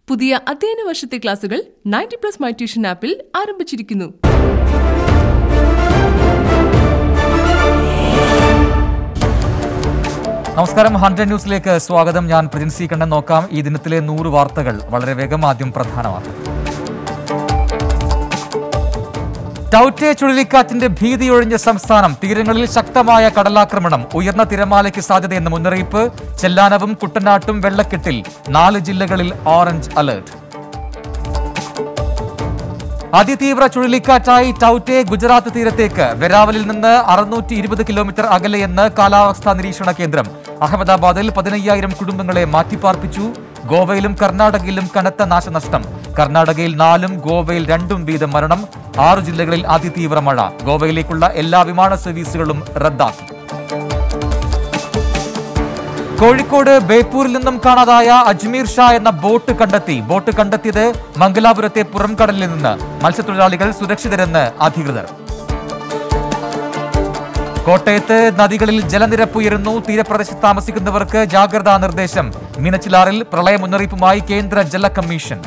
പുതിയ അധ്യയന വർഷത്തെ ക്ലാസുകൾ നയൻറ്റി പ്ലസ് മൈ ട്യൂഷൻ ആപ്പിൽ ആരംഭിച്ചിരിക്കുന്നു നമസ്കാരം ഹൺഡ്രഡ് ന്യൂസിലേക്ക് സ്വാഗതം ഞാൻ പ്രിൻസി കണ്ണൻ നോക്കാം ഈ ദിനത്തിലെ നൂറ് വാർത്തകൾ വളരെ വേഗം ആദ്യം പ്രധാന വാർത്ത ടൌറ്റെ ചുഴലിക്കാറ്റിന്റെ ഭീതിയൊഴിഞ്ഞ സംസ്ഥാനം തീരങ്ങളിൽ ശക്തമായ കടലാക്രമണം ഉയർന്ന തിരമാലയ്ക്ക് സാധ്യതയെന്ന് മുന്നറിയിപ്പ് ചെല്ലാനവും കുട്ടനാട്ടും വെള്ളക്കെട്ടിൽ നാല് ജില്ലകളിൽ ഓറഞ്ച് അലർട്ട് അതിതീവ്ര ചുഴലിക്കാറ്റായി ടൌറ്റെ ഗുജറാത്ത് തീരത്തേക്ക് വെരാവലിൽ നിന്ന് അറുന്നൂറ്റി ഇരുപത് കിലോമീറ്റർ അകലെയെന്ന് കാലാവസ്ഥാ നിരീക്ഷണ കേന്ദ്രം അഹമ്മദാബാദിൽ പതിനയ്യായിരം കുടുംബങ്ങളെ മാറ്റിപ്പാർപ്പിച്ചു ഗോവയിലും കർണാടകയിലും കനത്ത നാശനഷ്ടം കർണാടകയിൽ നാലും ഗോവയിൽ രണ്ടും വീതം മരണം ആറു ജില്ലകളിൽ അതിതീവ്ര മഴ ഗോവയിലേക്കുള്ള എല്ലാ വിമാന സർവീസുകളും റദ്ദാക്കി കോഴിക്കോട് ബേപ്പൂരിൽ നിന്നും കാണാതായ അജ്മീർ ഷാ എന്ന ബോട്ട് കണ്ടെത്തി ബോട്ട് കണ്ടെത്തിയത് മംഗലാപുരത്തെ പുറംകടലിൽ നിന്ന് മത്സ്യത്തൊഴിലാളികൾ സുരക്ഷിതരെന്ന് അധികൃതർ കോട്ടയത്ത് നദികളിൽ ജലനിരപ്പ് ഉയരുന്നു തീരപ്രദേശത്ത് താമസിക്കുന്നവർക്ക് ജാഗ്രതാ നിർദ്ദേശം മീനച്ചിലാറിൽ പ്രളയ മുന്നറിയിപ്പുമായി കേന്ദ്ര ജല കമ്മീഷൻ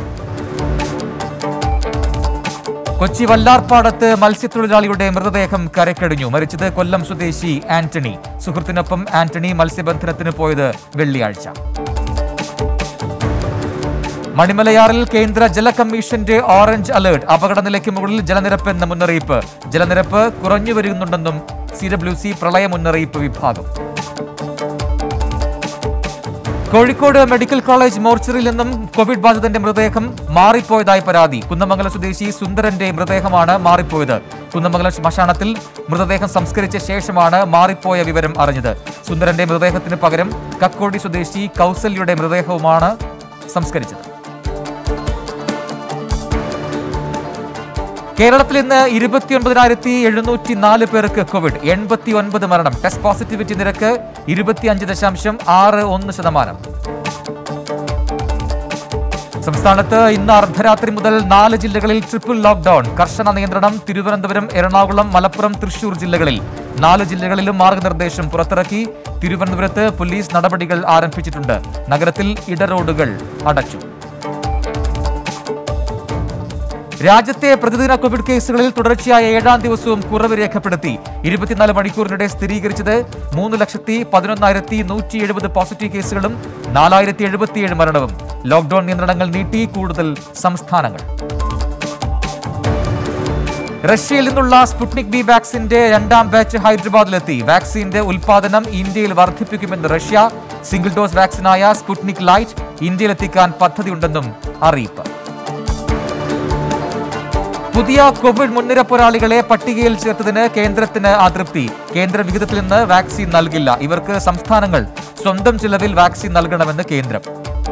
കൊച്ചി വല്ലാർപ്പാടത്ത് മത്സ്യത്തൊഴിലാളിയുടെ മൃതദേഹം കരക്കടിഞ്ഞു മരിച്ചത് കൊല്ലം സ്വദേശി ആന്റണി സുഹൃത്തിനൊപ്പം ആന്റണി മത്സ്യബന്ധനത്തിന് പോയത് വെള്ളിയാഴ്ച മണിമലയാറിൽ കേന്ദ്ര ജല കമ്മീഷന്റെ ഓറഞ്ച് അലേർട്ട് അപകടനിലയ്ക്ക് മുകളിൽ ജലനിരപ്പ് എന്ന മുന്നറിയിപ്പ് ജലനിരപ്പ് കുറഞ്ഞു വരുന്നുണ്ടെന്നും സി ഡബ്ല്യു സി പ്രളയ മുന്നറിയിപ്പ് വിഭാഗം കോഴിക്കോട് മെഡിക്കൽ കോളേജ് മോർച്ചറിയിൽ നിന്നും കോവിഡ് ബാധിതന്റെ മൃതദേഹം മാറിപ്പോയതായി പരാതി കുന്നമംഗലം സ്വദേശി സുന്ദരന്റെ മൃതദേഹമാണ് മാറിപ്പോയത് കുന്നമംഗലം ശ്മശാനത്തിൽ മൃതദേഹം സംസ്കരിച്ച ശേഷമാണ് മാറിപ്പോയ വിവരം അറിഞ്ഞത് സുന്ദരന്റെ മൃതദേഹത്തിന് പകരം കക്കോടി സ്വദേശി കൗസല്യയുടെ മൃതദേഹവുമാണ് സംസ്കരിച്ചത് കേരളത്തിൽ ഇന്ന് ഇരുപത്തിയൊൻപതിനായിരത്തി എഴുന്നൂറ്റി നാല് പേർക്ക് കോവിഡ് എൺപത്തി ഒൻപത് മരണം ടെസ്റ്റ് പോസിറ്റിവിറ്റി നിരക്ക് ഇരുപത്തിയഞ്ച് ദശാംശം ആറ് ഒന്ന് ശതമാനം സംസ്ഥാനത്ത് ഇന്ന് അർദ്ധരാത്രി മുതൽ നാല് ജില്ലകളിൽ ട്രിപ്പിൾ ലോക്ഡൌൺ കർശന നിയന്ത്രണം തിരുവനന്തപുരം എറണാകുളം മലപ്പുറം തൃശൂർ ജില്ലകളിൽ നാല് ജില്ലകളിലും മാർഗനിർദ്ദേശം പുറത്തിറക്കി തിരുവനന്തപുരത്ത് പോലീസ് നടപടികൾ ആരംഭിച്ചിട്ടുണ്ട് നഗരത്തിൽ ഇടറോഡുകൾ അടച്ചു രാജ്യത്തെ പ്രതിദിന കോവിഡ് കേസുകളിൽ തുടർച്ചയായ ഏഴാം ദിവസവും കുറവ് രേഖപ്പെടുത്തി ഇരുപത്തിനാല് മണിക്കൂറിനിടെ സ്ഥിരീകരിച്ചത് മൂന്ന് ലക്ഷത്തി പതിനൊന്നായിരത്തി നൂറ്റി എഴുപത് പോസിറ്റീവ് കേസുകളും നാലായിരത്തി എഴുപത്തിയേഴ് മരണവും ലോക്ഡൌൺ നിയന്ത്രണങ്ങൾ നീട്ടി കൂടുതൽ സംസ്ഥാനങ്ങൾ റഷ്യയിൽ നിന്നുള്ള സ്പുട്നിക് ബി വാക്സിന്റെ രണ്ടാം ബാച്ച് ഹൈദരാബാദിലെത്തി വാക്സിന്റെ ഉൽപാദനം ഇന്ത്യയിൽ വർദ്ധിപ്പിക്കുമെന്ന് റഷ്യ സിംഗിൾ ഡോസ് വാക്സിനായ സ്പുട്നിക് ലൈറ്റ് ഇന്ത്യയിലെത്തിക്കാൻ പദ്ധതിയുണ്ടെന്നും അറിയിപ്പ് പുതിയ കോവിഡ് മുൻനിര പോരാളികളെ പട്ടികയിൽ ചേർത്തതിന് കേന്ദ്രത്തിന് അതൃപ്തി കേന്ദ്ര വിഹിതത്തിൽ നിന്ന് വാക്സിൻ നൽകില്ല ഇവർക്ക് സംസ്ഥാനങ്ങൾ സ്വന്തം ചിലവിൽ വാക്സിൻ നൽകണമെന്ന് കേന്ദ്രം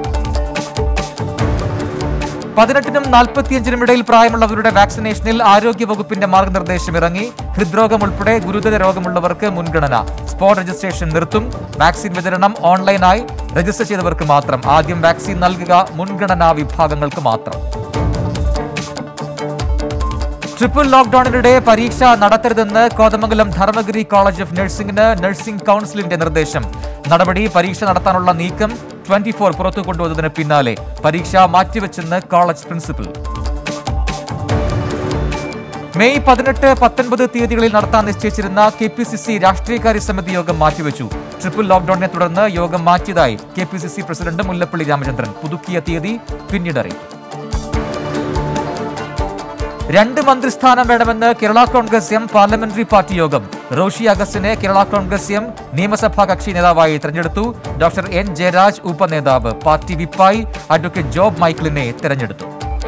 പതിനെട്ടിനും നാൽപ്പത്തിയഞ്ചിനും ഇടയിൽ പ്രായമുള്ളവരുടെ വാക്സിനേഷനിൽ ആരോഗ്യ വകുപ്പിന്റെ മാർഗനിർദ്ദേശം ഇറങ്ങി ഹൃദ്രോഗം ഉൾപ്പെടെ ഗുരുതര രോഗമുള്ളവർക്ക് മുൻഗണന സ്പോട്ട് രജിസ്ട്രേഷൻ നിർത്തും വാക്സിൻ വിതരണം ഓൺലൈനായി രജിസ്റ്റർ ചെയ്തവർക്ക് മാത്രം ആദ്യം വാക്സിൻ നൽകുക മുൻഗണനാ വിഭാഗങ്ങൾക്ക് മാത്രം ട്രിപ്പിൾ ലോക്ഡൌണിനിടെ പരീക്ഷ നടത്തരുതെന്ന് കോതമംഗലം ധർമ്മഗിരി കോളേജ് ഓഫ് നഴ്സിംഗിന് നഴ്സിംഗ് കൌൺസിലിന്റെ നിർദ്ദേശം നടപടി പരീക്ഷ നടത്താനുള്ള നീക്കം ട്വന്റി ഫോർ പുറത്തു കൊണ്ടുവന്നതിന് പിന്നാലെ പരീക്ഷ മാറ്റിവെച്ചെന്ന് കോളേജ് പ്രിൻസിപ്പൽ മെയ് പതിനെട്ട് പത്തൊൻപത് തീയതികളിൽ നടത്താൻ നിശ്ചയിച്ചിരുന്ന കെ പി സി സി രാഷ്ട്രീയകാര്യ സമിതി യോഗം മാറ്റിവെച്ചു ട്രിപ്പിൾ ലോക്ഡൌണിനെ തുടർന്ന് യോഗം മാറ്റിയതായി K P C C president Mullappally Ramachandran പുതുക്കിയ തീയതി പിന്നീട് അറിയിക്കും രണ്ട് മന്ത്രിസ്ഥാനം വേണമെന്ന് Kerala Congress M parliamentary party യോഗം റോഷി അഗസ്റ്റിനെ കേരള കോൺഗ്രസ് എം നിയമസഭാ കക്ഷി നേതാവായി തെരഞ്ഞെടുത്തു ഡോക്ടർ എൻ ജയരാജ് ഉപനേതാവ് പാർട്ടി വിപ്പായി അഡ്വക്കേറ്റ് ജോബ് മൈക്കിളിനെ തെരഞ്ഞെടുത്തു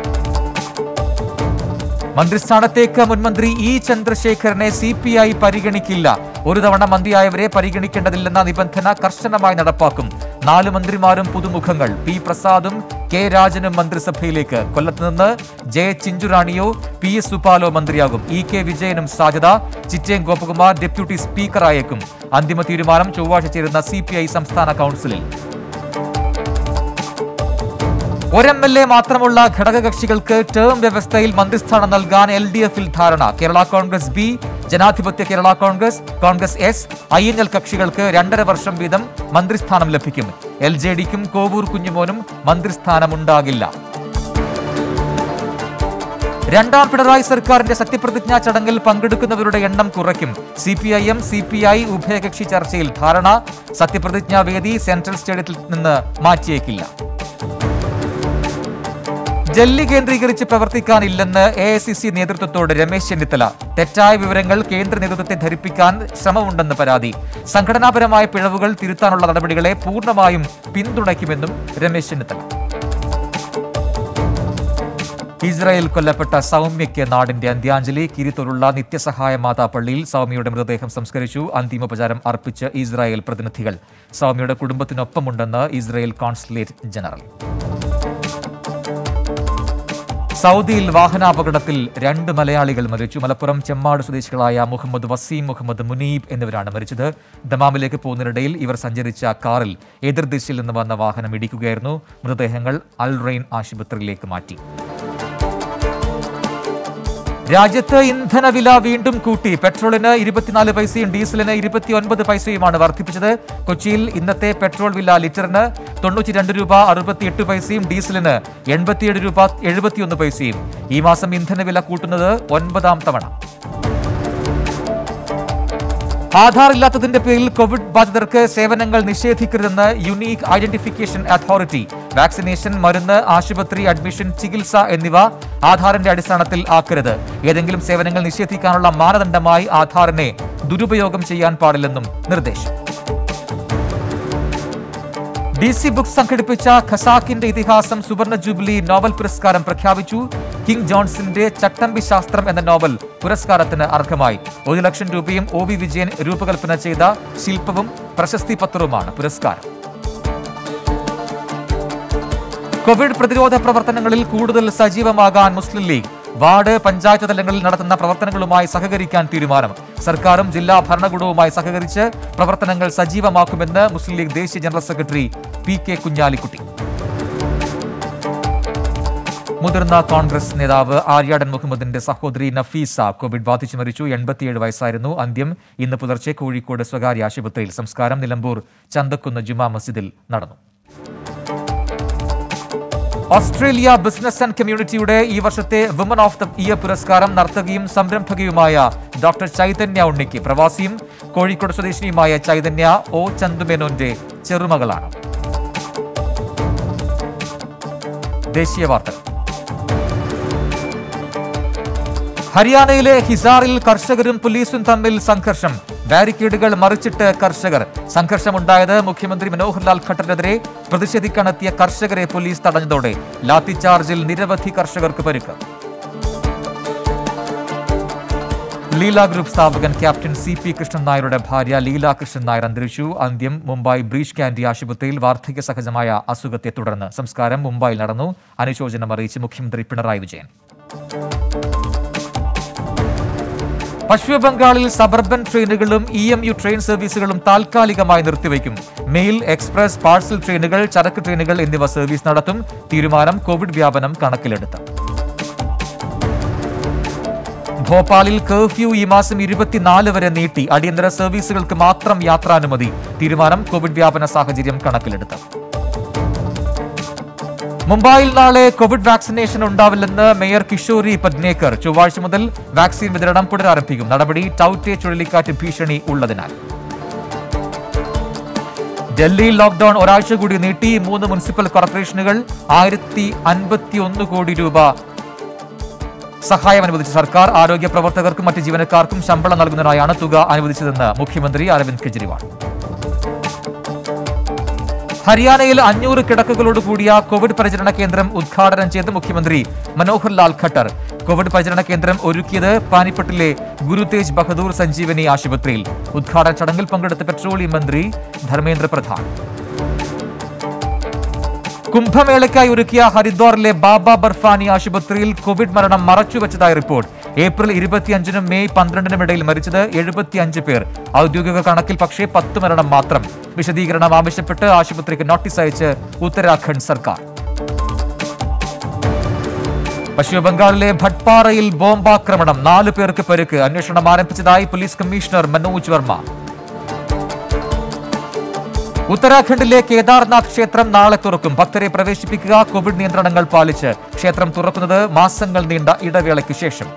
മന്ത്രിസ്ഥാനത്തേക്ക് മുൻമന്ത്രി ഇ ചന്ദ്രശേഖരനെ സി പി ഐ പരിഗണിക്കില്ല ഒരു തവണ മന്ത്രിയായവരെ പരിഗണിക്കേണ്ടതില്ലെന്ന നിബന്ധന കർശനമായി നടപ്പാക്കും നാല് മന്ത്രിമാരും പുതുമുഖങ്ങൾ പി പ്രസാദും കെ രാജനും മന്ത്രിസഭയിലേക്ക് കൊല്ലത്ത് നിന്ന് ജെ ചിഞ്ചുറാണിയോ പി എസ് സുപാലോ മന്ത്രിയാകും ഇ കെ വിജയനും സാധ്യത ചിറ്റേം ഗോപകുമാർ ഡെപ്യൂട്ടി സ്പീക്കറായേക്കും അന്തിമ തീരുമാനം ചൊവ്വാഴ്ച ചേരുന്ന സി സംസ്ഥാന കൗൺസിലിൽ ഒരു എം എൽ എ മാത്രമുള്ള ഘടകകക്ഷികൾക്ക് ടേം വ്യവസ്ഥയിൽ മന്ത്രിസ്ഥാനം നൽകാൻ എൽ ഡി എഫിൽ ധാരണ കേരള കോൺഗ്രസ് ബി ജനാധിപത്യ Kerala Congress Congress S I N L കക്ഷികൾക്ക് രണ്ടര വർഷം വീതം മന്ത്രിസ്ഥാനം ലഭിക്കും എൽ ജെ ഡിക്കും കോവൂർ കുഞ്ഞുമോനും മന്ത്രിസ്ഥാനമുണ്ടാകില്ല രണ്ടാം പിണറായി സർക്കാരിന്റെ സത്യപ്രതിജ്ഞാ ചടങ്ങിൽ പങ്കെടുക്കുന്നവരുടെ എണ്ണം കുറയ്ക്കും C P I M C P I ഉഭയകക്ഷി ചർച്ചയിൽ ധാരണ സത്യപ്രതിജ്ഞാ വേദി സെൻട്രൽ സ്റ്റേഡിയത്തിൽ നിന്ന് മാറ്റിയേക്കില്ല ജല്ലി കേന്ദ്രീകരിച്ച് പ്രവർത്തിക്കാനില്ലെന്ന് എ ഐ സി സി നേതൃത്വത്തോട് രമേശ് ചെന്നിത്തല തെറ്റായ വിവരങ്ങൾ കേന്ദ്ര നേതൃത്വത്തെ ധരിപ്പിക്കാൻ ശ്രമമുണ്ടെന്ന് പരാതി സംഘടനാപരമായ പിഴവുകൾ തിരുത്താനുള്ള നടപടികളെ പൂർണ്ണമായും പിന്തുണയ്ക്കുമെന്നും രമേശ് ചെന്നിത്തല ഇസ്രായേൽ കൊല്ലപ്പെട്ട സൗമ്യയ്ക്ക് നാടിന്റെ അന്ത്യാഞ്ജലി കിരിത്തോലുള്ള നിത്യസഹായ മാതാ പള്ളിയിൽ സൗമ്യയുടെ മൃതദേഹം സംസ്കരിച്ചു അന്തിമോപചാരം അർപ്പിച്ച് ഇസ്രായേൽ പ്രതിനിധികൾ സൗമ്യയുടെ കുടുംബത്തിനൊപ്പമുണ്ടെന്ന് ഇസ്രായേൽ കോൺസുലേറ്റ് ജനറൽ സൗദിയിൽ വാഹനാപകടത്തിൽ രണ്ട് മലയാളികൾ മരിച്ചു മലപ്പുറം ചെമ്മാട് സ്വദേശികളായ മുഹമ്മദ് വസീം മുഹമ്മദ് മുനീബ് എന്നിവരാണ് മരിച്ചത് ദമാമിലേക്ക് പോകുന്നതിനിടയിൽ ഇവർ സഞ്ചരിച്ച കാറിൽ എതിർദിശയിൽ നിന്ന് വന്ന വാഹനം ഇടിക്കുകയായിരുന്നു മൃതദേഹങ്ങൾ അൽ റെയിൻ ആശുപത്രിയിലേക്ക് മാറ്റി രാജ്യത്ത് ഇന്ധനവില വീണ്ടും കൂട്ടി പെട്രോളിന് ഇരുപത്തിനാല് പൈസയും ഡീസലിന് ഇരുപത്തിയൊൻപത് പൈസയുമാണ് വർദ്ധിപ്പിച്ചത് കൊച്ചിയിൽ ഇന്നത്തെ പെട്രോൾ വില ലിറ്ററിന് തൊണ്ണൂറ്റി രണ്ട് രൂപ അറുപത്തിയെട്ട് പൈസയും ഡീസലിന് എൺപത്തിയേഴ് രൂപ എഴുപത്തിയൊന്ന് പൈസയും ഈ മാസം ഇന്ധനവില കൂട്ടുന്നത് ഒൻപതാം തവണ ആധാർ ഇല്ലാത്തതിന്റെ പേരിൽ കോവിഡ് ബാധിതർക്ക് സേവനങ്ങൾ നിഷേധിക്കരുതെന്ന് യുണീക് ഐഡന്റിഫിക്കേഷൻ അതോറിറ്റി വാക്സിനേഷൻ മരുന്ന് ആശുപത്രി അഡ്മിഷൻ ചികിത്സ എന്നിവ ആധാറിന്റെ അടിസ്ഥാനത്തിൽ ആക്കരുത് ഏതെങ്കിലും സേവനങ്ങൾ നിഷേധിക്കാനുള്ള മാനദണ്ഡമായി ആധാറിനെ ദുരുപയോഗം ചെയ്യാൻ പാടില്ലെന്നും നിർദ്ദേശം ഡി സി ബുക്സ് സംഘടിപ്പിച്ച ഖസാക്കിന്റെ ഇതിഹാസം സുവർണ ജൂബിലി നോവൽ പുരസ്കാരം പ്രഖ്യാപിച്ചു കിങ് ജോൺസിന്റെ ചട്ടമ്പി ശാസ്ത്രം എന്ന നോവൽ പുരസ്കാരത്തിന് അർഹമായി ഒരു ലക്ഷം രൂപയും ഒ വി വിജയൻ രൂപകൽപ്പന ചെയ്ത ശില്പവും പ്രശസ്തി പത്രവുമാണ് പുരസ്കാരം കോവിഡ് പ്രതിരോധ പ്രവർത്തനങ്ങളിൽ കൂടുതൽ സജീവമാകാൻ മുസ്ലിം ലീഗ് വാർഡ് പഞ്ചായത്ത് തലങ്ങളിൽ നടത്തുന്ന പ്രവർത്തനങ്ങളുമായി സഹകരിക്കാൻ തീരുമാനം സർക്കാരും ജില്ലാ ഭരണകൂടവുമായി സഹകരിച്ച് പ്രവർത്തനങ്ങൾ സജീവമാക്കുമെന്ന് മുസ്ലിം ലീഗ് ദേശീയ general secretary P K Kunhalikutty മുതിർന്ന കോൺഗ്രസ് നേതാവ് ആര്യാടൻ മുഹമ്മദിന്റെ സഹോദരി നഫീസ കോവിഡ് ബാധിച്ചു മരിച്ചു എൺപത്തിയേഴ് വയസ്സായിരുന്നു അന്ത്യം ഇന്ന് പുലർച്ചെ കോഴിക്കോട് സ്വകാര്യ ആശുപത്രിയിൽ സംസ്കാരം നിലമ്പൂർ ചന്തക്കുന്ന് ജുമാ മസ്ജിദിൽ നടന്നു ഓസ്ട്രേലിയ ബിസിനസ് ആൻഡ് കമ്മ്യൂണിറ്റിയുടെ ഈ വർഷത്തെ വുമൺ ഓഫ് ദ ഇയർ പുരസ്കാരം നർത്തകിയും സംരംഭകയുമായ ഡോക്ടർ ചൈതന്യ ഉണ്ണിക്ക് പ്രവാസിയും കോഴിക്കോട് സ്വദേശിനിയുമായ ചൈതന്യ ഒ ചന്തുമേനോന്റെ ചെറുമകളാണ് ദേശീയ വാർത്തകൾ ഹരിയാനയിലെ ഹിസാറിൽ കർഷകരും പോലീസും തമ്മിൽ സംഘർഷം ബാരിക്കേഡുകൾ മറിച്ചിട്ട് കർഷകർ സംഘർഷമുണ്ടായത് മുഖ്യമന്ത്രി മനോഹർ ലാൽ ഖട്ടറിനെതിരെ പ്രതിഷേധിക്കാനെത്തിയ കർഷകരെ പോലീസ് തടഞ്ഞതോടെ ലാത്തിചാർജിൽ നിരവധി കർഷകർക്ക് പരിക്ക് ലീല ഗ്രൂപ്പ് സ്ഥാപകൻ ക്യാപ്റ്റൻ സി പി കൃഷ്ണൻ നായരുടെ ഭാര്യ ലീല കൃഷ്ണൻ നായർ അന്തരിച്ചു അന്ത്യം മുംബൈ ബ്രീച്ച് കാൻഡി ആശുപത്രിയിൽ വാർദ്ധക്യ സഹജമായ അസുഖത്തെ തുടർന്ന് സംസ്കാരം മുംബൈയിൽ നടന്നു അനുശോചനം അറിയിച്ച് മുഖ്യമന്ത്രി പിണറായി വിജയൻ പശ്ചിമ ബംഗാളിൽ സബർബൻ ട്രെയിനുകളും ഇ എം യു ട്രെയിൻ സർവീസുകളും താൽക്കാലികമായി നിർത്തിവെക്കും മെയിൽ എക്സ്പ്രസ് പാഴ്സൽ ട്രെയിനുകൾ ചരക്ക് ട്രെയിനുകൾ എന്നിവ സർവീസ് നടത്തും തീരുമാനം കോവിഡ് വ്യാപനം കണക്കിലെടുത്ത് ഭോപ്പാലിൽ കർഫ്യൂ ഈ മാസം ഇരുപത്തിനാല് വരെ നീട്ടി അടിയന്തര സർവീസുകൾക്ക് മാത്രം യാത്രാനുമതി തീരുമാനം കോവിഡ് വ്യാപന സാഹചര്യം കണക്കിലെടുത്ത് മുംബൈയിൽ നാളെ കോവിഡ് വാക്സിനേഷൻ ഉണ്ടാവില്ലെന്ന് മേയർ കിഷോരി പദ്നേക്കർ ചൊവ്വാഴ്ച മുതൽ വാക്സിൻ വിതരണം പുനരാരംഭിക്കും നടപടി ടൌട്ടെ ചുഴലിക്കാറ്റ് ഭീഷണി ഉള്ളതിനാൽ ഡൽഹിയിൽ ലോക്ഡൌൺ ഒരാഴ്ച കൂടി നീട്ടി മൂന്ന് മുനിസിപ്പൽ കോർപ്പറേഷനുകൾ ആയിരത്തി അൻപത്തി ഒന്ന് കോടി രൂപ സഹായം അനുവദിച്ച സർക്കാർ ആരോഗ്യ പ്രവർത്തകർക്കും മറ്റ് ജീവനക്കാർക്കും ശമ്പളം നൽകുന്നതിനായാണ് തുക അനുവദിച്ചതെന്ന് മുഖ്യമന്ത്രി അരവിന്ദ് കെജ്രിവാൾ ഹരിയാനയിൽ അഞ്ഞൂറ് കിടക്കുകളോട് കൂടിയ കോവിഡ് പരിചരണ കേന്ദ്രം ഉദ്ഘാടനം ചെയ്ത് മുഖ്യമന്ത്രി മനോഹർ ലാൽ ഖട്ടർ കോവിഡ് പരിചരണ കേന്ദ്രം ഒരുക്കിയത് പാനിപ്പട്ടിലെ ഗുരുതേജ് ബഹദൂർ സഞ്ജീവനി ആശുപത്രിയിൽ ഉദ്ഘാടന ചടങ്ങിൽ പങ്കെടുത്ത പെട്രോളിയം മന്ത്രി ധർമ്മേന്ദ്ര പ്രധാൻ കുംഭമേളയ്ക്കായി ഒരുക്കിയ ഹരിദ്വാറിലെ ബാബ ബർഫാനി ആശുപത്രിയിൽ കോവിഡ് മരണം മറച്ചുവെച്ചതായി റിപ്പോർട്ട് ഏപ്രിൽ ഇരുപത്തിയഞ്ചിനും മെയ് പന്ത്രണ്ടിനും ഇടയിൽ മരിച്ചത് എഴുപത്തിയഞ്ച് പേർ ഔദ്യോഗിക കണക്കിൽ പക്ഷേ പത്ത് മരണം മാത്രം വിശദീകരണം ആവശ്യപ്പെട്ട് ആശുപത്രിക്ക് നോട്ടീസ് അയച്ച് ഉത്തരാഖണ്ഡ് സർക്കാർ പശ്ചിമബംഗാളിലെ ഭട്പാറയിൽ ബോംബാക്രമണം നാല് പേർക്ക് പരിക്ക് അന്വേഷണം ആരംഭിച്ചതായി പോലീസ് കമ്മീഷണർ മനോജ് വർമ്മ ഉത്തരാഖണ്ഡിലെ കേദാർനാഥ് ക്ഷേത്രം നാളെ തുറക്കും ഭക്തരെ പ്രവേശിപ്പിക്കുക കോവിഡ് നിയന്ത്രണങ്ങൾ പാലിച്ച് ക്ഷേത്രം തുറക്കുന്നത് മാസങ്ങൾ നീണ്ട ഇടവേളയ്ക്ക് ശേഷം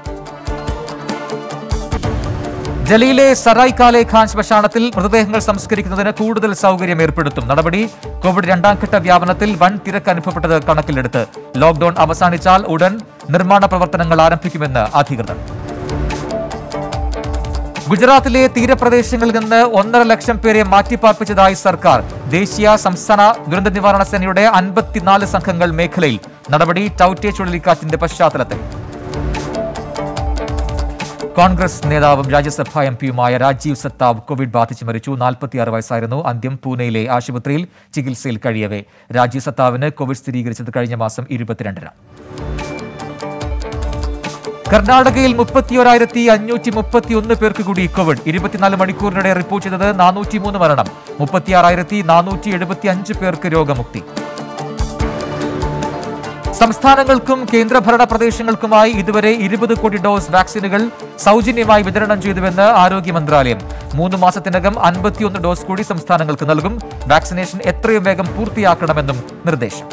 ഡൽഹിയിലെ സറായ് കാലെ ഖാൻ ശ്മശാനത്തിൽ മൃതദേഹങ്ങൾ സംസ്കരിക്കുന്നതിന് കൂടുതൽ സൗകര്യം ഏർപ്പെടുത്തും നടപടി കോവിഡ് രണ്ടാം ഘട്ട വ്യാപനത്തിൽ വൻ തിരക്ക് അനുഭവപ്പെട്ടത് കണക്കിലെടുത്ത് ലോക്ഡൌൺ അവസാനിച്ചാൽ ഉടൻ നിർമ്മാണ പ്രവർത്തനങ്ങൾ ആരംഭിക്കുമെന്ന് അധികൃതർ ഗുജറാത്തിലെ തീരപ്രദേശങ്ങളിൽ നിന്ന് ഒന്നര ലക്ഷം പേരെ മാറ്റിപ്പാർപ്പിച്ചതായി സർക്കാർ ദേശീയ സംസ്ഥാന ദുരന്ത നിവാരണ സേനയുടെ അൻപത്തിനാല് സംഘങ്ങൾ മേഖലയിൽ നടപടി ടൌട്ടെ ചുഴലിക്കാറ്റിന്റെ പശ്ചാത്തലത്തിൽ കോൺഗ്രസ് നേതാവും രാജ്യസഭാ എം പിയുമായ രാജീവ് സത്താബ് കോവിഡ് ബാധിച്ച് മരിച്ചു നാൽപ്പത്തിയാറ് വയസ്സായിരുന്നു അന്ത്യം പൂനെയിലെ ആശുപത്രിയിൽ ചികിത്സയിൽ കഴിയവേ രാജീവ് സത്താവിന് കോവിഡ് സ്ഥിരീകരിച്ചത് കഴിഞ്ഞ മാസം ഇരുപത്തിരണ്ടിന് കർണാടകയിൽ മുപ്പത്തിയൊരായിരത്തി അഞ്ഞൂറ്റി മുപ്പത്തിയൊന്ന് പേർക്ക് കൂടി കോവിഡ് ഇരുപത്തിനാല് മണിക്കൂറിനിടെ റിപ്പോർട്ട് ചെയ്തത് നാനൂറ്റിമൂന്ന് മരണം മുപ്പത്തിയാറായിരത്തി നാനൂറ്റി എഴുപത്തി അഞ്ച് പേർക്ക് രോഗമുക്തി സംസ്ഥാനങ്ങൾക്കും കേന്ദ്രഭരണ പ്രദേശങ്ങൾക്കുമായി ഇതുവരെ ഇരുപത് കോടി ഡോസ് വാക്സിനുകൾ സൗജന്യമായി വിതരണം ചെയ്തുവെന്ന് ആരോഗ്യ മന്ത്രാലയം മൂന്ന് മാസത്തിനകം അൻപത്തിയൊന്ന് ഡോസ് കൂടി സംസ്ഥാനങ്ങൾക്ക് നൽകും വാക്സിനേഷൻ എത്രയും വേഗം പൂർത്തിയാക്കണമെന്നും നിർദ്ദേശം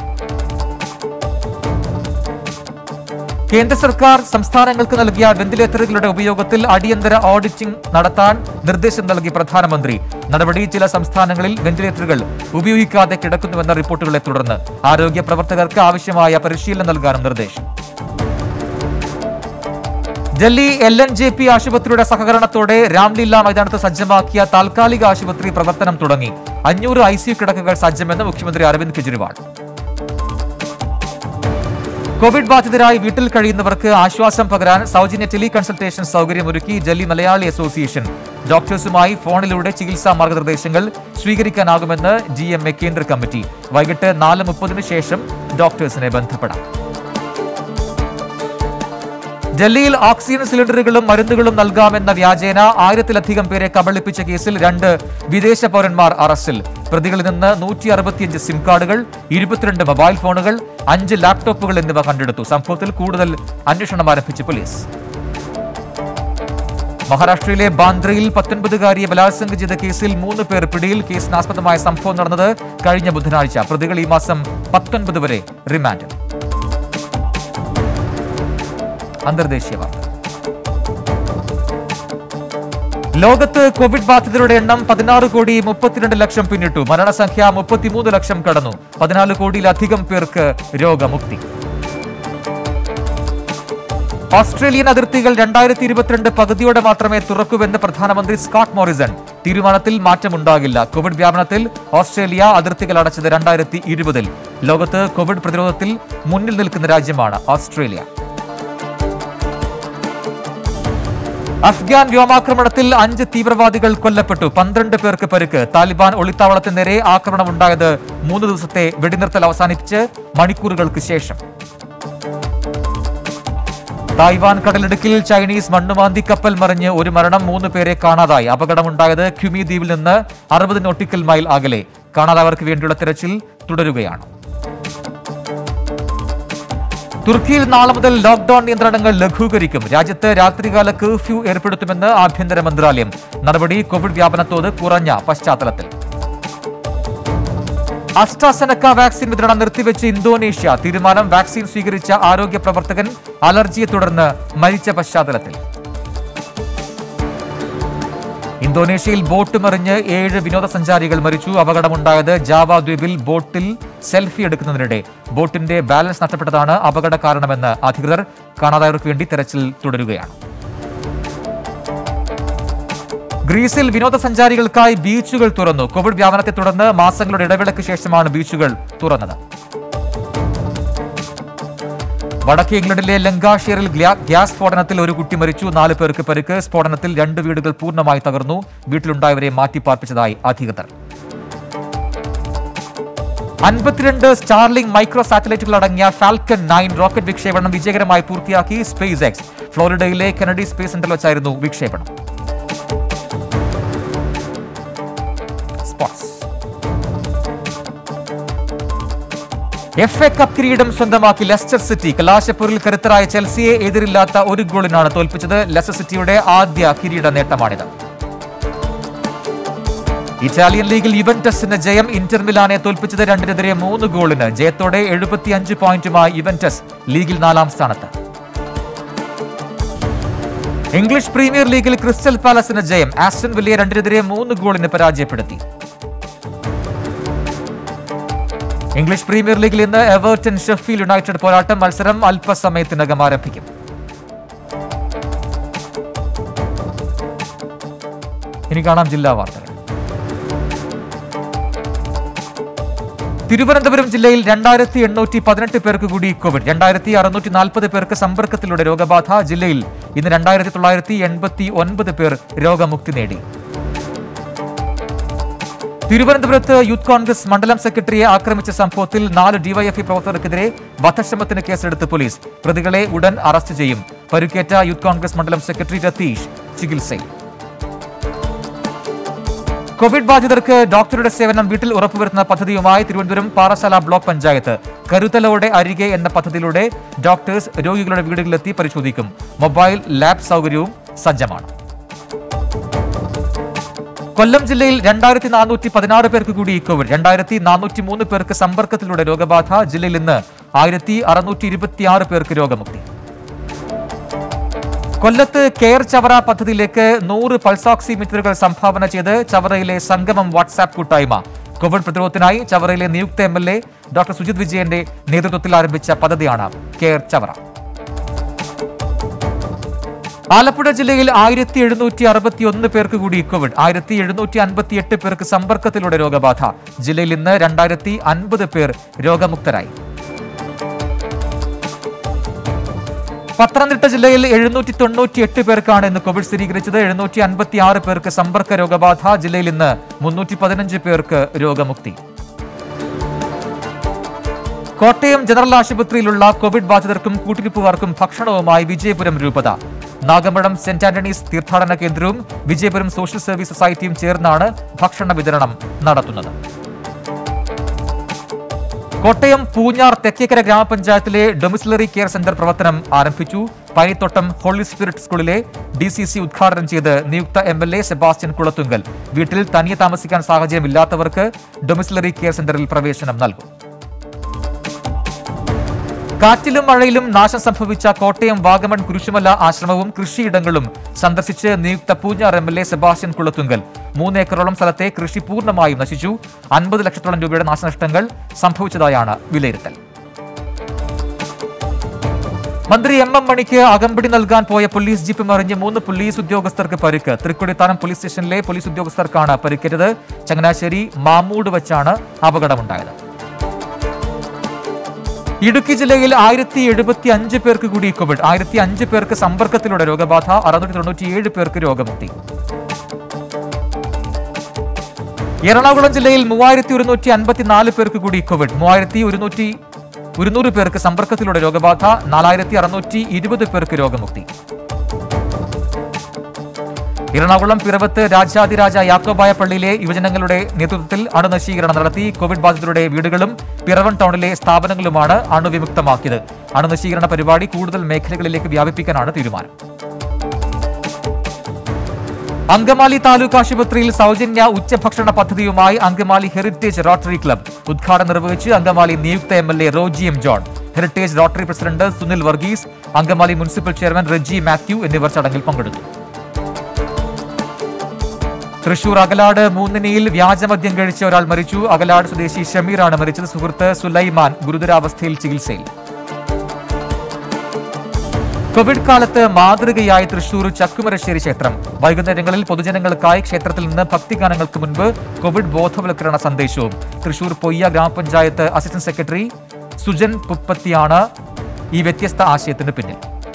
കേന്ദ്ര സർക്കാർ സംസ്ഥാനങ്ങൾക്ക് നൽകിയ വെന്റിലേറ്ററുകളുടെ ഉപയോഗത്തിൽ അടിയന്തര ഓഡിറ്റിംഗ് നടത്താൻ നിർദ്ദേശം നൽകി പ്രധാനമന്ത്രി നടപടി ചില സംസ്ഥാനങ്ങളിൽ വെന്റിലേറ്ററുകൾ ഉപയോഗിക്കാതെ കിടക്കുന്നുവെന്ന റിപ്പോർട്ടുകളെ തുടർന്ന് ആരോഗ്യ പ്രവർത്തകർക്ക് ആവശ്യമായ പരിശീലനം നൽകാനും നിർദ്ദേശം Delhi L N J P ആശുപത്രിയുടെ സഹകരണത്തോടെ രാംലീല മൈതാനത്ത് സജ്ജമാക്കിയ താൽക്കാലിക ആശുപത്രി പ്രവർത്തനം തുടങ്ങി അഞ്ഞൂറ് ഐ സി കിടക്കകൾ സജ്ജമെന്ന് മുഖ്യമന്ത്രി അരവിന്ദ് കെജ്രിവാൾ കോവിഡ് ബാധിതരായി വീട്ടിൽ കഴിയുന്നവർക്ക് ആശ്വാസം പകരാൻ സൗജന്യ ടെലി കൺസൾട്ടേഷൻ സൗകര്യമൊരുക്കി ഡൽഹി മലയാളി അസോസിയേഷൻ ഡോക്ടേഴ്സുമായി ഫോണിലൂടെ ചികിത്സാ മാർഗനിർദ്ദേശങ്ങൾ സ്വീകരിക്കാനാകുമെന്ന് ജി എം എ കേന്ദ്ര കമ്മിറ്റി വൈകിട്ട് നാല് മുപ്പതിനു ശേഷം ഡോക്ടേഴ്സിനെ ബന്ധപ്പെടാം ഡൽഹിയിൽ ഓക്സിജൻ സിലിണ്ടറുകളും മരുന്നുകളും നൽകാമെന്ന വ്യാജേന ആയിരത്തിലധികം പേരെ കബളിപ്പിച്ച കേസിൽ രണ്ട് വിദേശ പൗരന്മാർ അറസ്റ്റിൽ പ്രതികളിൽ നിന്ന് നൂറ്റി അറുപത്തിയഞ്ച് സിം കാർഡുകൾ ഇരുപത്തിരണ്ട് മൊബൈൽ ഫോണുകൾ അഞ്ച് ലാപ്ടോപ്പുകൾ എന്നിവ കണ്ടെടുത്തു സംഭവത്തിൽ കൂടുതൽ അന്വേഷണം ആരംഭിച്ച് പോലീസ് മഹാരാഷ്ട്രയിലെ ബാന്ദ്രയിൽ പത്തൊൻപതുകാരിയെ ബലാത്സംഗം ചെയ്ത കേസിൽ മൂന്ന് പേർ പിടിയിൽ കേസിനാസ്പദമായ സംഭവം നടന്നത് കഴിഞ്ഞ ബുധനാഴ്ച പ്രതികൾ ഈ മാസം പത്തൊൻപത് വരെ റിമാൻഡിൽ അന്തർദേശീയ വാർത്ത ലോകത്ത് കോവിഡ് ബാധിതരുടെ എണ്ണം പതിനാറ് കോടി മുപ്പത്തിരണ്ട് ലക്ഷം പിന്നിട്ടു മരണസംഖ്യ മുപ്പത്തിമൂന്ന് ലക്ഷം കടന്നു പതിനാല് കോടിയിലധികം പേർക്ക് രോഗമുക്തി ഓസ്ട്രേലിയൻ അതിർത്തികൾ രണ്ടായിരത്തി ഇരുപത്തിരണ്ട് പകുതിയോടെ മാത്രമേ തുറക്കൂവെന്ന് പ്രധാനമന്ത്രി സ്കോട്ട് മോറിസൺ തീരുമാനത്തിൽ മാറ്റമുണ്ടാകില്ല കോവിഡ് വ്യാപനത്തിൽ ഓസ്ട്രേലിയ അതിർത്തികൾ അടച്ചത് രണ്ടായിരത്തി ഇരുപതിൽ ലോകത്ത് കോവിഡ് പ്രതിരോധത്തിൽ മുന്നിൽ നിൽക്കുന്ന രാജ്യമാണ് ഓസ്ട്രേലിയ അഫ്ഗാൻ വ്യോമാക്രമണത്തിൽ അഞ്ച് തീവ്രവാദികൾ കൊല്ലപ്പെട്ടു പന്ത്രണ്ട് പേർക്ക് പരിക്ക് താലിബാൻ ഒളിത്താവളത്തിന് നേരെ ആക്രമണമുണ്ടായത് മൂന്ന് ദിവസത്തെ വെടിനിർത്തൽ അവസാനിപ്പിച്ച് മണിക്കൂറുകൾക്ക് ശേഷം തായ്വാൻ കടലിടുക്കിൽ ചൈനീസ് മണ്ണുമാന്തി കപ്പൽ മറിഞ്ഞ് ഒരു മരണം മൂന്ന് പേരെ കാണാതായി അപകടമുണ്ടായത് ക്യുമി ദ്വീപിൽ നിന്ന് അറുപത് നോട്ടിക്കൽ മൈൽ അകലെ കാണാതായവർക്ക് വേണ്ടിയുള്ള തിരച്ചിൽ തുടരുകയാണ് തുർക്കിയിൽ നാളെ മുതൽ ലോക്ഡൌൺ നിയന്ത്രണങ്ങൾ ലഘൂകരിക്കും രാജ്യത്ത് രാത്രികാല കർഫ്യൂ ഏർപ്പെടുത്തുമെന്ന് ആഭ്യന്തര മന്ത്രാലയം നടപടി കോവിഡ് വ്യാപനത്തോത് കുറഞ്ഞ പശ്ചാത്തലത്തിൽ അസ്ട്രാസെനക്ക വാക്സിൻ വിതരണം നിർത്തിവെച്ച് ഇന്തോനേഷ്യ തീരുമാനം വാക്സിൻ സ്വീകരിച്ച ആരോഗ്യ പ്രവർത്തകൻ അലർജിയെ തുടർന്ന് മരിച്ച പശ്ചാത്തലത്തിൽ ഇന്തോനേഷ്യയിൽ ബോട്ട് മറിഞ്ഞ് ഏഴ് വിനോദസഞ്ചാരികൾ മരിച്ചു അപകടമുണ്ടായത് ജാവ ദ്വീപിൽ ബോട്ടിൽ സെൽഫി എടുക്കുന്നതിനിടെ ബോട്ടിന്റെ ബാലൻസ് നഷ്ടപ്പെട്ടതാണ് അപകട കാരണമെന്ന് അധികൃതർ കാണാതായവർക്ക് വേണ്ടി തെരച്ചിൽ തുടരുകയാണ് ഗ്രീസിൽ വിനോദസഞ്ചാരികൾക്കായി ബീച്ചുകൾ തുറന്നു കോവിഡ് വ്യാപനത്തെ തുടർന്ന് മാസങ്ങളുടെ ഇടവേളയ്ക്ക് ശേഷമാണ് ബീച്ചുകൾ തുറന്നത് വടക്കേ ഇംഗ്ലണ്ടിലെ ലങ്കാഷെയറിൽ ഗ്യാ- ഗ്യാസ് സ്ഫോടനത്തിൽ ഒരു കുട്ടി മരിച്ചു നാല് പേർക്ക് പരിക്ക് സ്ഫോടനത്തിൽ രണ്ട് വീടുകൾ പൂർണ്ണമായി തകർന്നു വീട്ടിലുണ്ടായവരെ മാറ്റിപ്പാർപ്പിച്ചതായി അധികൃതർ അൻപത്തിരണ്ട് സ്റ്റാർലിംഗ് മൈക്രോ സാറ്റലൈറ്റുകൾ അടങ്ങിയ ഫാൽക്കൺ നയൻ റോക്കറ്റ് വിക്ഷേപണം വിജയകരമായി പൂർത്തിയാക്കി സ്പേസ് എക്സ് ഫ്ലോറിഡയിലെ കെനഡി സ്പേസ് സെന്ററിൽ വെച്ചായിരുന്നു വിക്ഷേപണം സ്പോർട്സ് എഫ് എ കപ്പ് കിരീടം സ്വന്തമാക്കി ലെസ്റ്റർ സിറ്റി കലാശപ്പൂരിൽ കരുത്തരായ ചെൽസിയെ എതിരില്ലാത്ത ഒരു ഗോളിനാണ് തോൽപ്പിച്ചത് ലെസ്റ്റർ സിറ്റിയുടെ ആദ്യ കിരീട നേട്ടമാണിത് ഇറ്റാലിയൻ ലീഗിൽ യുവന്റസിന് ജയം ഇന്റർ മിലാനെ തോൽപ്പിച്ചത് രണ്ടിനെതിരെ മൂന്ന് ഗോളിന് ജയത്തോടെ എഴുപത്തിയഞ്ച് പോയിന്റുമായി യുവന്റസ് ലീഗിൽ നാലാം സ്ഥാനത്ത് ഇംഗ്ലീഷ് പ്രീമിയർ ലീഗിൽ ക്രിസ്റ്റൽ പാലസിന് ജയം ആസ്റ്റൺ വില്ലയെ രണ്ടിനെതിരെ മൂന്ന് ഗോളിന് പരാജയപ്പെടുത്തി ഇംഗ്ലീഷ് പ്രീമിയർ ലീഗിൽ ഇന്ന് എവേർട്ടൺ ഷെഫീൽഡ് യുണൈറ്റഡ് പോരാട്ടം മത്സരം അല്പസമയത്തിനകം ആരംഭിക്കും ഇനി കാണാം ജില്ലാ വാർത്തകൾ തിരുവനന്തപുരം ജില്ലയിൽ രണ്ടായിരത്തി എണ്ണൂറ്റി പതിനെട്ട് പേർക്ക് കൂടി കോവിഡ് രണ്ടായിരത്തി അറുന്നൂറ്റി നാൽപ്പത് പേർക്ക് സമ്പർക്കത്തിലൂടെ രോഗബാധ ജില്ലയിൽ ഇന്ന് രണ്ടായിരത്തി തൊള്ളായിരത്തി എൺപത്തി ഒൻപത് പേർ രോഗമുക്തി നേടി തിരുവനന്തപുരത്ത് യൂത്ത് കോൺഗ്രസ് മണ്ഡലം സെക്രട്ടറിയെ ആക്രമിച്ച സംഭവത്തിൽ നാല് ഡിവൈഎഫ്ഐ പ്രവർത്തകർക്കെതിരെ വധശ്രമത്തിന് കേസെടുത്ത് പോലീസ് പ്രതികളെ ഉടൻ അറസ്റ്റ് ചെയ്യും പരുക്കേറ്റ യൂത്ത് കോൺഗ്രസ് മണ്ഡലം സെക്രട്ടറി രതീഷ് ചികിത്സയിൽ കോവിഡ് ബാധിതർക്ക് ഡോക്ടറുടെ സേവനം വീട്ടിൽ ഉറപ്പുവരുത്തുന്ന പദ്ധതിയുമായി തിരുവനന്തപുരം പാറശാല ബ്ലോക്ക് പഞ്ചായത്ത് കരുതലോടെ അരികെ എന്ന പദ്ധതിയിലൂടെ ഡോക്ടേഴ്സ് രോഗികളുടെ വീടുകളിലെത്തി പരിശോധിക്കും മൊബൈൽ ലാബ് സൗകര്യവും സജ്ജമാണ് കൊല്ലം ജില്ലയിൽ രണ്ടായിരത്തി നാനൂറ്റി പതിനാറ് പേർക്ക് കൂടി കോവിഡ് രണ്ടായിരത്തി നാനൂറ്റി മൂന്ന് പേർക്ക് സമ്പർക്കത്തിലൂടെ രോഗബാധ ജില്ലയിൽ ഇന്ന് ആയിരത്തി അറുന്നൂറ്റി ഇരുപത്തിയാറ് പേർക്ക് രോഗമുക്തി കൊല്ലത്ത് കെയർ ചവറ പദ്ധതിയിലേക്ക് നൂറ് പൾസോക്സിമീറ്ററുകൾ സംഭാവന ചെയ്ത് ചവറയിലെ സംഗമം വാട്സാപ്പ് കൂട്ടായ്മ കോവിഡ് പ്രതിരോധത്തിനായി ചവറയിലെ നിയുക്ത M L A doctor Sujith വിജയന്റെ നേതൃത്വത്തിൽ ആരംഭിച്ച പദ്ധതിയാണ് കെയർ ചവറ ആലപ്പുഴ ജില്ലയിൽ ആയിരത്തി എഴുന്നൂറ്റി അറുപത്തി ഒന്ന് പേർക്ക് കൂടി കോവിഡ് ആയിരത്തി എഴുന്നൂറ്റി അൻപത്തി എട്ട് പേർക്ക് സമ്പർക്കത്തിലൂടെ രോഗബാധ ജില്ലയിൽ ഇന്ന് രണ്ടായിരത്തി അൻപത് പേർ രോഗമുക്തരായി പത്തനംതിട്ട ജില്ലയിൽ എഴുന്നൂറ്റി തൊണ്ണൂറ്റി എട്ട് പേർക്കാണ് ഇന്ന് കോവിഡ് സ്ഥിരീകരിച്ചത് എഴുന്നൂറ്റി അൻപത്തി ആറ് പേർക്ക് സമ്പർക്ക രോഗബാധ ജില്ലയിൽ ഇന്ന് മുന്നൂറ്റി പതിനഞ്ച് പേർക്ക് രോഗമുക്തി കോട്ടയം ജനറൽ ആശുപത്രിയിലുള്ള കോവിഡ് ബാധിതർക്കും കൂട്ടിരിപ്പുകാർക്കും ഭക്ഷണവുമായി വിജയപുരം രൂപത നാഗമ്പഴം സെന്റ് ആന്റണീസ് തീർത്ഥാടന കേന്ദ്രവും വിജയപുരം സോഷ്യൽ സർവീസ് സൊസൈറ്റിയും ചേർന്നാണ് ഭക്ഷണ വിതരണം നടത്തുന്നത് കോട്ടയം പൂഞ്ഞാർ തെക്കേക്കര ഗ്രാമപഞ്ചായത്തിലെ ഡൊമിസിലറി കെയർ സെന്റർ പ്രവർത്തനം ആരംഭിച്ചു പനിത്തോട്ടം ഹോളി സ്പിരിറ്റ് സ്കൂളിലെ ഡി സി സി ഉദ്ഘാടനം ചെയ്ത് നിയുക്ത M L A Sebastian Kulathunkal വീട്ടിൽ തനിയെ താമസിക്കാൻ സാഹചര്യമില്ലാത്തവർക്ക് ഡൊമിസിലറി കെയർ സെന്ററിൽ പ്രവേശനം നൽകും കാറ്റിലും മഴയിലും നാശം സംഭവിച്ച കോട്ടയം വാഗമൺ കുരിശുമല ആശ്രമവും കൃഷിയിടങ്ങളും സന്ദർശിച്ച് നിയുക്ത Poonjar M L A Sebastian Kulathunkal മൂന്നേക്കറോളം സ്ഥലത്തെ കൃഷി പൂർണ്ണമായും നശിച്ചു അൻപത് ലക്ഷത്തോളം രൂപയുടെ നാശനഷ്ടങ്ങൾ സംഭവിച്ചതായാണ് വിലയിരുത്തൽ മന്ത്രി എം എം മണിക്ക് അകമ്പടി നൽകാൻ പോയ പോലീസ് ജീപ്പ് മറിഞ്ഞ് മൂന്ന് പോലീസ് ഉദ്യോഗസ്ഥർക്ക് പരിക്ക് തൃക്കൊടിത്താനം പോലീസ് സ്റ്റേഷനിലെ പോലീസ് ഉദ്യോഗസ്ഥർക്കാണ് പരിക്കേറ്റത് ചങ്ങനാശ്ശേരി മാമൂട് വച്ചാണ് അപകടമുണ്ടായത് ഇടുക്കി ജില്ലയിൽ ആയിരത്തി എഴുപത്തി അഞ്ച് പേർക്ക് കൂടി കോവിഡ് ആയിരത്തി അഞ്ച് പേർക്ക് സമ്പർക്കത്തിലൂടെ രോഗബാധ അറുന്നൂറ്റി തൊണ്ണൂറ്റിയേഴ് പേർക്ക് രോഗമുക്തി എറണാകുളം ജില്ലയിൽ മൂവായിരത്തി ഒരുന്നൂറ്റി അൻപത്തിനാല് പേർക്ക് കൂടി കോവിഡ് മൂവായിരത്തി ഒരുന്നൂറ്റി ഒരുന്നൂറ് പേർക്ക് സമ്പർക്കത്തിലൂടെ രോഗബാധ നാലായിരത്തി അറുന്നൂറ്റി ഇരുപത് പേർക്ക് രോഗമുക്തി എറണാകുളം പിറവത്ത് രാജാതിരാജ യാക്കോബായ പള്ളിയിലെ യുവജനങ്ങളുടെ നേതൃത്വത്തിൽ അണുനശീകരണം നടത്തി കോവിഡ് ബാധിതരുടെ വീടുകളും പിറവൻ ടൗണിലെ സ്ഥാപനങ്ങളുമാണ് അണുവിമുക്തമാക്കിയത് അണുനശീകരണ പരിപാടി കൂടുതൽ മേഖലകളിലേക്ക് വ്യാപിപ്പിക്കാനാണ് തീരുമാനം അങ്കമാലി താലൂക്ക് ആശുപത്രിയിൽ സൗജന്യ ഉച്ചഭക്ഷണ പദ്ധതിയുമായി അങ്കമാലി ഹെറിറ്റേജ് റോട്ടറി ക്ലബ് ഉദ്ഘാടനം നിർവഹിച്ച് അങ്കമാലി നിയുക്ത M L A Roji M John heritage rotary president Sunil Varghese Angamaly municipal chairman Reji Mathew എന്നിവർ ചടങ്ങിൽ പങ്കെടുത്തു തൃശൂർ അകലാട് മൂന്നിനിയിൽ വ്യാജമദ്യം കഴിച്ച ഒരാൾ മരിച്ചു അകലാട് സ്വദേശി ഷമീറാണ് മരിച്ചത് സുഹൃത്ത് സുലൈമാൻ ഗുരുതരാവസ്ഥയിൽ ചികിത്സയിൽ കോവിഡ് കാലത്ത് മാതൃകയായി തൃശൂർ ചക്കുമരശ്ശേരി ക്ഷേത്രം വൈകുന്നേരങ്ങളിൽ പൊതുജനങ്ങൾക്കായി ക്ഷേത്രത്തിൽ നിന്ന് ഭക്തിഗാനങ്ങൾക്ക് മുൻപ് കോവിഡ് ബോധവൽക്കരണ സന്ദേശവും തൃശൂർ പൊയ്യ ഗ്രാമപഞ്ചായത്ത് അസിസ്റ്റന്റ് സെക്രട്ടറി സുജൻ പുപ്പത്തിയാണ് ഈ വ്യത്യസ്ത ആശയത്തിന് പിന്നിൽ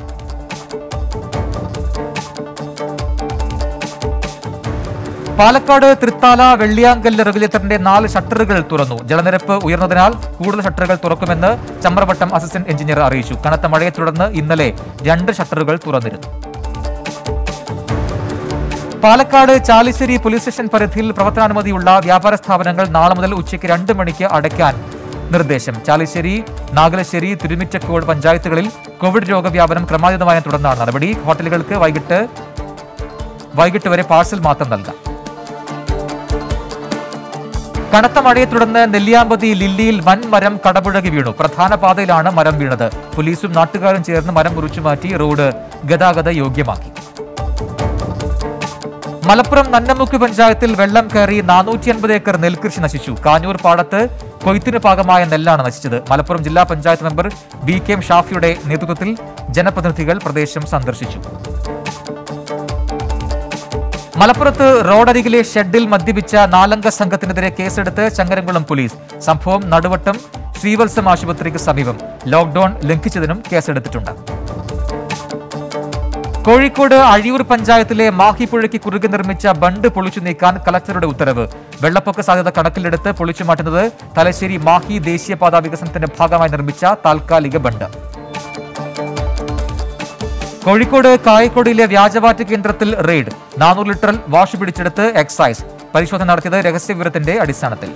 പാലക്കാട് തൃത്താല വെള്ളിയാങ്കല്ല് റെഗുലേറ്ററിന്റെ നാല് ഷട്ടറുകൾ തുറന്നു ജലനിരപ്പ് ഉയർന്നതിനാൽ കൂടുതൽ ഷട്ടറുകൾ തുറക്കുമെന്ന് ചമ്രവട്ടം അസിസ്റ്റന്റ് എഞ്ചിനീയർ അറിയിച്ചു കനത്ത മഴയെ തുടർന്ന് ഇന്നലെ രണ്ട് ഷട്ടറുകൾ തുറന്നിരുന്നു പാലക്കാട് ചാലിശ്ശേരി പോലീസ് സ്റ്റേഷൻ പരിധിയിൽ പ്രവർത്തനാനുമതിയുള്ള വ്യാപാര സ്ഥാപനങ്ങൾ നാളെ മുതൽ ഉച്ചയ്ക്ക് രണ്ട് മണിക്ക് അടയ്ക്കാൻ നിർദ്ദേശം ചാലിശ്ശേരി നാഗലശ്ശേരി തിരുമിറ്റക്കോട് പഞ്ചായത്തുകളിൽ കോവിഡ് രോഗവ്യാപനം ക്രമാതീതമായ തുടർന്നാണ് നടപടി ഹോട്ടലുകൾക്ക് വൈകിട്ട് വൈകിട്ട് വരെ പാഴ്സൽ മാത്രം നൽകാം കനത്ത മഴയെ തുടർന്ന് നെല്ലിയാമ്പതി ലില്ലിയിൽ വൻ മരം കടപുഴകി വീണു പ്രധാന പാതയിലാണ് മരം വീണത് പോലീസും നാട്ടുകാരും ചേർന്ന് മരം മുറിച്ചു മാറ്റി റോഡ് ഗതാഗത യോഗ്യമാക്കി മലപ്പുറം നന്നമുക്ക് പഞ്ചായത്തിൽ വെള്ളം കയറി നാനൂറ്റി അൻപത് ഏക്കർ നെൽകൃഷി നശിച്ചു കാഞ്ഞൂർ പാടത്ത് കൊയ്ത്തിന് പാകമായ നെല്ലാണ് നശിച്ചത് മലപ്പുറം ജില്ലാ panchayat member B K M ഷാഫിയുടെ നേതൃത്വത്തിൽ ജനപ്രതിനിധികൾ പ്രദേശം സന്ദർശിച്ചു മലപ്പുറത്ത് റോഡരികിലെ ഷെഡിൽ മദ്യപിച്ച നാലംഗ സംഘത്തിനെതിരെ കേസെടുത്ത് ചങ്ങരംകുളം പോലീസ് സംഭവം നടുവട്ടം ശ്രീവത്സം ആശുപത്രിക്ക് സമീപം ലോക്ഡൌൺ ലംഘിച്ചതിനും കേസെടുത്തിട്ടുണ്ട് കോഴിക്കോട് അഴിയൂർ പഞ്ചായത്തിലെ മാഹിപ്പുഴയ്ക്ക് കുറുകെ നിർമ്മിച്ച ബണ്ട് പൊളിച്ചു നീക്കാൻ കലക്ടറുടെ ഉത്തരവ് വെള്ളപ്പൊക്ക സാധ്യത കണക്കിലെടുത്ത് പൊളിച്ചു മാറ്റുന്നത് തലശ്ശേരി മാഹി ദേശീയപാത വികസനത്തിന്റെ ഭാഗമായി നിർമ്മിച്ച താൽക്കാലിക ബണ്ട് കോഴിക്കോട് കായക്കൊടിയിലെ വ്യാജവാറ്റ് കേന്ദ്രത്തിൽ റെയ്ഡ് നാനൂറ് ലിറ്റർ വാഷ് പിടിച്ചെടുത്ത് എക്സൈസ് പരിശോധന നടത്തിയത് രഹസ്യവിവരത്തിന്റെ അടിസ്ഥാനത്തിൽ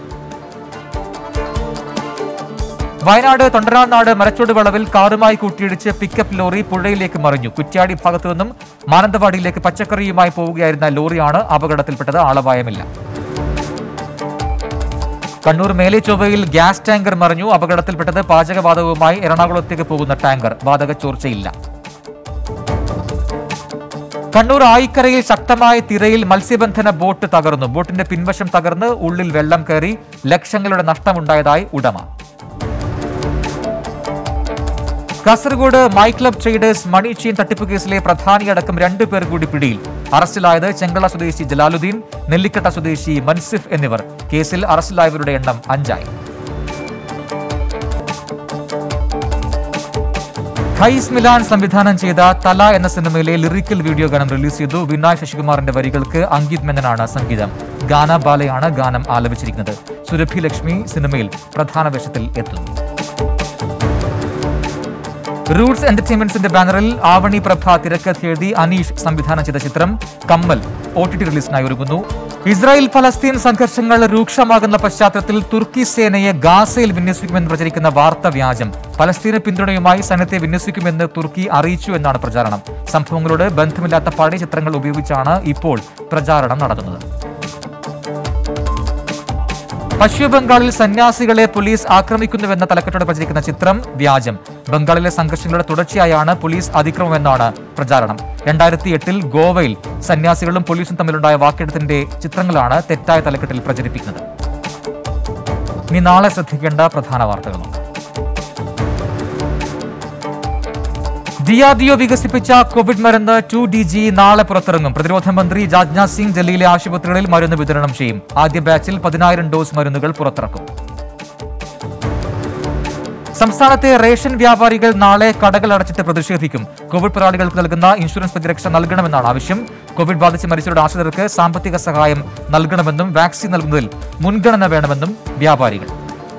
വയനാട് തൊണ്ടരാനാട് മരച്ചോട് വളവിൽ കാറുമായി കൂട്ടിയിടിച്ച് പിക്കപ്പ് ലോറി പുഴയിലേക്ക് മറിഞ്ഞു കുറ്റ്യാടി ഭാഗത്തു നിന്നും മാനന്തവാടിയിലേക്ക് പച്ചക്കറിയുമായി പോവുകയായിരുന്ന ലോറിയാണ് അപകടത്തിൽപ്പെട്ടത് ആളപായമില്ല കണ്ണൂർ മേലെ ചൊവ്വയിൽ ഗ്യാസ് ടാങ്കർ മറിഞ്ഞു അപകടത്തിൽപ്പെട്ടത് പാചകവാതകവുമായി എറണാകുളത്തേക്ക് പോകുന്ന ടാങ്കർ വാതക ചോർച്ചയില്ല കണ്ണൂർ ആയിക്കരയിൽ ശക്തമായ തിരയിൽ മത്സ്യബന്ധന ബോട്ട് തകർന്നു ബോട്ടിന്റെ പിൻവശം തകർന്ന് ഉള്ളിൽ വെള്ളം കയറി ലക്ഷങ്ങളുടെ നഷ്ടമുണ്ടായതായി ഉടമ Kasaragod my club traders money chain തട്ടിപ്പ് കേസിലെ പ്രധാനിയടക്കം രണ്ടു പേർ കൂടി പിടിയിൽ അറസ്റ്റിലായത് ചെങ്കള സ്വദേശി ജലാലുദ്ദീൻ നെല്ലിക്കട്ട സ്വദേശി മൻസിഫ് എന്നിവർ കേസിൽ അറസ്റ്റിലായവരുടെ എണ്ണം അഞ്ചായി ഖൈസ് മിലാൻ സംവിധാനം ചെയ്ത തല എന്ന സിനിമയിലെ ലിറിക്കൽ വീഡിയോ ഗാനം റിലീസ് ചെയ്തു വിനായ് ശശികുമാറിന്റെ വരികൾക്ക് അങ്കിത് മെനനാണ് സംഗീതം ഗാന ബാലയാണ് ഗാനം ആലപിച്ചിരിക്കുന്നത് സുരഭി ലക്ഷ്മി സിനിമയിൽ പ്രധാന വേഷത്തിൽ എത്തുന്നു റൂട്ട്സ് എന്റർടൈൻമെന്റ്സിന്റെ ബാനറിൽ ആവണി പ്രഭ തിരക്കഥ എഴുതി അനീഷ് സംവിധാനം ചെയ്ത ചിത്രം കമ്മൽ ഒ ടി ടി റിലീസിനായി ഒരുങ്ങുന്നു ഇസ്രായേൽ ഫലസ്തീൻ സംഘർഷങ്ങൾ രൂക്ഷമാകുന്ന പശ്ചാത്തലത്തിൽ തുർക്കി സേനയെ ഗാസയിൽ വിന്യസിക്കുമെന്ന് പ്രചരിക്കുന്ന വാർത്ത വ്യാജം പലസ്തീന് പിന്തുണയുമായി സൈന്യത്തെ വിന്യസിക്കുമെന്ന് തുർക്കി അറിയിച്ചു എന്നാണ് പ്രചാരണം സംഭവങ്ങളോട് ബന്ധമില്ലാത്ത പഴയ ചിത്രങ്ങൾ ഉപയോഗിച്ചാണ് ഇപ്പോൾ പ്രചാരണം നടത്തുന്നത് പശ്ചിമ ബംഗാളിൽ സന്യാസികളെ പോലീസ് ആക്രമിക്കുന്നുവെന്ന തലക്കെട്ടോടെ പ്രചരിക്കുന്ന ചിത്രം വ്യാജം ബംഗാളിലെ സംഘർഷങ്ങളുടെ തുടർച്ചയായാണ് പോലീസ് അതിക്രമമെന്നാണ് പ്രചാരണം രണ്ടായിരത്തി എട്ടിൽ ഗോവയിൽ സന്യാസികളും പോലീസും തമ്മിലുണ്ടായ വാക്കെടുത്തിന്റെ ചിത്രങ്ങളാണ് തെറ്റായ തലക്കെട്ടിൽ പ്രചരിപ്പിക്കുന്നത് ഇനി നാളെ ശ്രദ്ധിക്കേണ്ട പ്രധാന വാർത്തകൾ നോക്കാം ഡിആർഡിഒ വികസിപ്പിച്ച കോവിഡ് മരുന്ന് ടു ഡി ജി നാളെ പുറത്തിറങ്ങും പ്രതിരോധ മന്ത്രി രാജ്നാഥ് സിംഗ് ഡൽഹിയിലെ ആശുപത്രികളിൽ മരുന്ന് വിതരണം ചെയ്യും ആദ്യ ബാച്ചിൽ പതിനായിരം ഡോസ് മരുന്നുകൾ പുറത്തിറക്കും സംസ്ഥാനത്തെ റേഷൻ വ്യാപാരികൾ നാളെ കടകൾ അടച്ചിട്ട് പ്രതിഷേധിക്കും കോവിഡ് പോരാളികൾക്ക് നൽകുന്ന ഇൻഷുറൻസ് പരിരക്ഷ നൽകണമെന്നാണ് ആവശ്യം കോവിഡ് ബാധിച്ച് മരിച്ചവരുടെ ആശ്രിതർക്ക് സാമ്പത്തിക സഹായം നൽകണമെന്നും വാക്സിൻ നൽകുന്നതിൽ മുൻഗണന വേണമെന്നും വ്യാപാരികൾ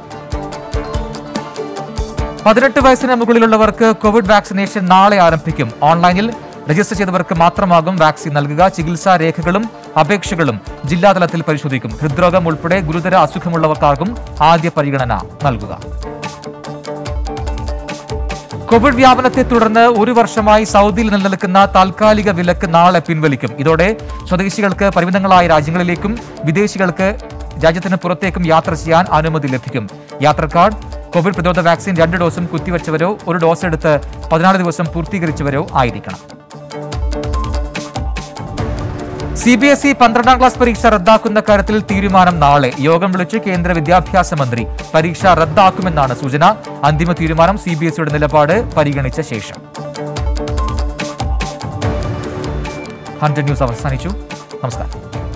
പതിനെട്ട് വയസ്സിന് മുകളിലുള്ളവർക്ക് കോവിഡ് വാക്സിനേഷൻ നാളെ ആരംഭിക്കും ഓൺലൈനിൽ രജിസ്റ്റർ ചെയ്തവർക്ക് മാത്രമാകും വാക്സിൻ നൽകുക ചികിത്സാ രേഖകളും അപേക്ഷകളും ജില്ലാതലത്തിൽ പരിശോധിക്കും ഹൃദ്രോഗം ഉൾപ്പെടെ ഗുരുതര അസുഖമുള്ളവർക്കാകും ആദ്യ പരിഗണന നൽകുക കോവിഡ് വ്യാപനത്തെ തുടർന്ന് ഒരു വർഷമായി സൗദിയിൽ നിലനിൽക്കുന്ന താൽക്കാലിക വിലക്ക് നാളെ പിൻവലിക്കും ഇതോടെ സ്വദേശികൾക്ക് പരിമിതങ്ങളായ രാജ്യങ്ങളിലേക്കും വിദേശികൾക്ക് രാജ്യത്തിന് പുറത്തേക്കും യാത്ര ചെയ്യാൻ അനുമതി ലഭിക്കും യാത്രക്കാർ കോവിഡ് പ്രതിരോധ വാക്സിൻ രണ്ട് ഡോസും കുത്തിവെച്ചവരോ ഒരു ഡോസ് എടുത്ത് പതിനാല് ദിവസം പൂർത്തീകരിച്ചവരോ ആയിരിക്കണം സി ബി എസ് ഇ പന്ത്രണ്ടാം ക്ലാസ് പരീക്ഷ റദ്ദാക്കുന്ന കാര്യത്തിൽ തീരുമാനം നാളെ യോഗം വിളിച്ച് കേന്ദ്ര വിദ്യാഭ്യാസ മന്ത്രി പരീക്ഷ റദ്ദാക്കുമെന്നാണ് സൂചന അന്തിമ തീരുമാനം സി ബി എസ് ഇയുടെ നിലപാട് പരിഗണിച്ച ശേഷം ഹൺഡ്രഡ് ന്യൂസ് അവസാനിച്ചു നമസ്കാരം